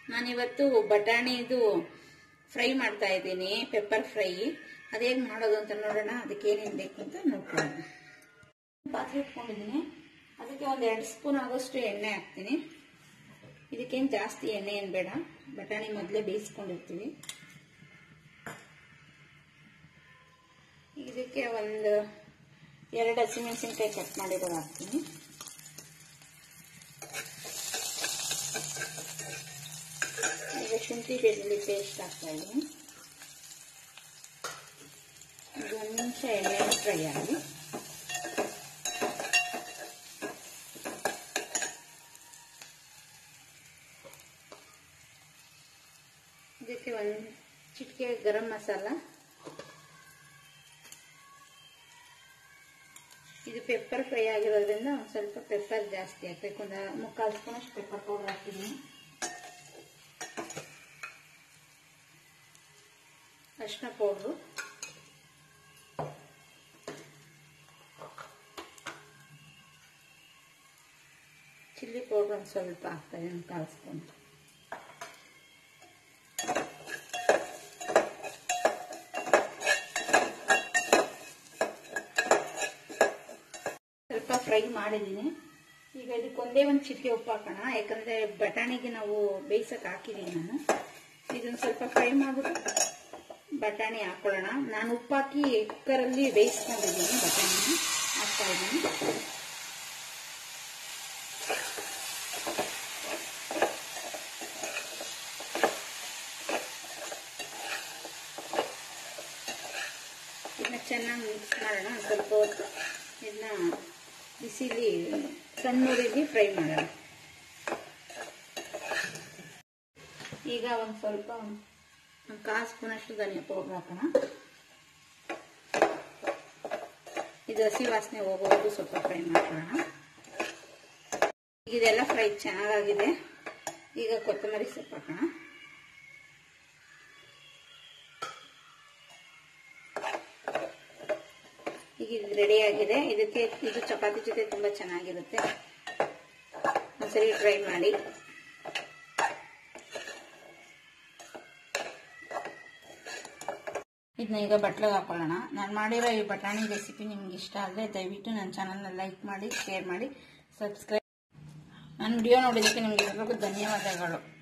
ನಾನಿವತ್ತು ಬಟಾಣಿದು ಫ್ರೈ ಮಾಡ್ತಾ ಇದ್ದೀನಿ ಪೆಪ್ಪರ್ ಫ್ರೈ ಅದೇಗೆ ಮಾಡೋದು ಅಂತ ನೋಡೋಣ ಅದಕ್ಕೆ ಏನೇನು ಬೇಕು ಅಂತ ನೋಡ್ಕೊಳ್ಳೋಣ ಪಾತ್ರೆ ಇಟ್ಕೊಂಡಿದ್ದೀನಿ ಅದಕ್ಕೆ ಒಂದು ಎರಡು ಸ್ಪೂನ್ ಆಗೋಷ್ಟು ಎಣ್ಣೆ ಹಾಕ್ತೀನಿ ಇದಕ್ಕೇನು ಜಾಸ್ತಿ ಎಣ್ಣೆ ಏನು ಬೇಡ ಬಟಾಣಿ ಮೊದಲೇ ಬೇಯಿಸ್ಕೊಂಡಿರ್ತೀವಿ ಇದಕ್ಕೆ ಒಂದು ಎರಡು ಹಸಿಮೆಣಸಿನ್ಕಾಯಿ ಕಟ್ ಮಾಡಿರೋದು ಹಾಕ್ತೀನಿ ಈಗ ಶುಂಠಿ ಬೆಳ್ಳುಳ್ಳಿ ಪೇಸ್ಟ್ ಹಾಕ್ತಾ ಇದ್ದೀನಿ ಇದು ಒಂದು ನಿಮಿಷ ಎಣ್ಣೆ ಫ್ರೈ ಆಗಿ ಇದಕ್ಕೆ ಒಂದು ಚಿಟಿಕೆ ಗರಂ ಮಸಾಲ ಇದು ಪೆಪ್ಪರ್ ಫ್ರೈ ಆಗಿರೋದ್ರಿಂದ ಒಂದು ಸ್ವಲ್ಪ ಪೆಪ್ಪರ್ ಜಾಸ್ತಿ ಹಾಕಬೇಕು ಒಂದು ಮುಕ್ಕಾಲು ಸ್ಪೂನ್ ಅಷ್ಟು ಪೆಪ್ಪರ್ ಪೌಡರ್ ಹಾಕಿದ್ದೀನಿ ಅರಿಶಿನ ಪೌಡ್ರು ಚಿಲ್ಲಿ ಪೌಡ್ರ್ ಒಂದು ಸ್ವಲ್ಪ ಹಾಕ್ತಾ ಇದ್ದೀನಿ ಕಾಲು ಸ್ಪೂನ್ ಸ್ವಲ್ಪ ಫ್ರೈ ಮಾಡಿದ್ದೀನಿ ಈಗ ಇದಕ್ಕೊಂದೇ ಒಂದು ಚಿಟಿಕೆ ಉಪ್ಪು ಹಾಕೋಣ ಯಾಕಂದರೆ ಬಟಾಣಿಗೆ ನಾವು ಬೇಯಿಸಕ್ಕೆ ಹಾಕಿದ್ದೀನಿ ನಾನು ಇದನ್ನು ಸ್ವಲ್ಪ ಫ್ರೈ ಮಾಡಿಬಿಟ್ಟು ಬಟಾಣಿ ಹಾಕೊಳ್ಳೋಣ ನಾನು ಉಪ್ಪು ಹಾಕಿ ಕುಕ್ಕರಲ್ಲಿ ಬೇಯಿಸ್ಕೊಂಡಿದ್ದೀನಿ ಬಟಾಣಿನ ಹಾಕ್ತಾ ಇದ್ದೀನಿ ಇದನ್ನ ಚೆನ್ನಾಗಿ ಮಿಕ್ಸ್ ಮಾಡೋಣ ಸ್ವಲ್ಪ ಹೊತ್ತು ಇದನ್ನ ಬಿಸಿಲಿ ಸಣ್ಣ ಉರಿಲಿ ಫ್ರೈ ಮಾಡೋಣ ಈಗ ಒಂದು ಸ್ವಲ್ಪ ಒಂದು ಕಾಲು ಸ್ಪೂನಷ್ಟು ಧನಿಯಾ ಪೌಡ್ರ್ ಹಾಕೋಣ ಇದು ಹಸಿ ವಾಸನೆ ಹೋಗೋವರೆಗೂ ಸ್ವಲ್ಪ ಫ್ರೈ ಮಾಡೋಣ ಇದೆಲ್ಲ ಫ್ರೈ ಚೆನ್ನಾಗಾಗಿದೆ ಈಗ ಕೊತ್ತಂಬರಿ ಸೊಪ್ಪು ಹಾಕೋಣ ಈಗ ಇದು ರೆಡಿ ಆಗಿದೆ ಇದಕ್ಕೆ ಇದು ಚಪಾತಿ ಜೊತೆ ತುಂಬಾ ಚೆನ್ನಾಗಿರುತ್ತೆ ಒಂದ್ಸರಿ ಟ್ರೈ ಮಾಡಿ ಇದನ್ನ ಈಗ ಬಟ್ಲಿಗೆ ಹಾಕೊಳ್ಳೋಣ ನಾನು ಮಾಡಿರೋ ಈ ಬಟಾಣಿ ರೆಸಿಪಿ ನಿಮ್ಗೆ ಇಷ್ಟ ಆದರೆ ದಯವಿಟ್ಟು ನನ್ನ ಚಾನಲ್ನ ಲೈಕ್ ಮಾಡಿ ಶೇರ್ ಮಾಡಿ ಸಬ್ಸ್ಕ್ರೈಬ್ ನನ್ನ ವಿಡಿಯೋ ನೋಡಿದ್ದಕ್ಕೆ ನಿಮಗೆ ಎಲ್ರಿಗೂ ಧನ್ಯವಾದಗಳು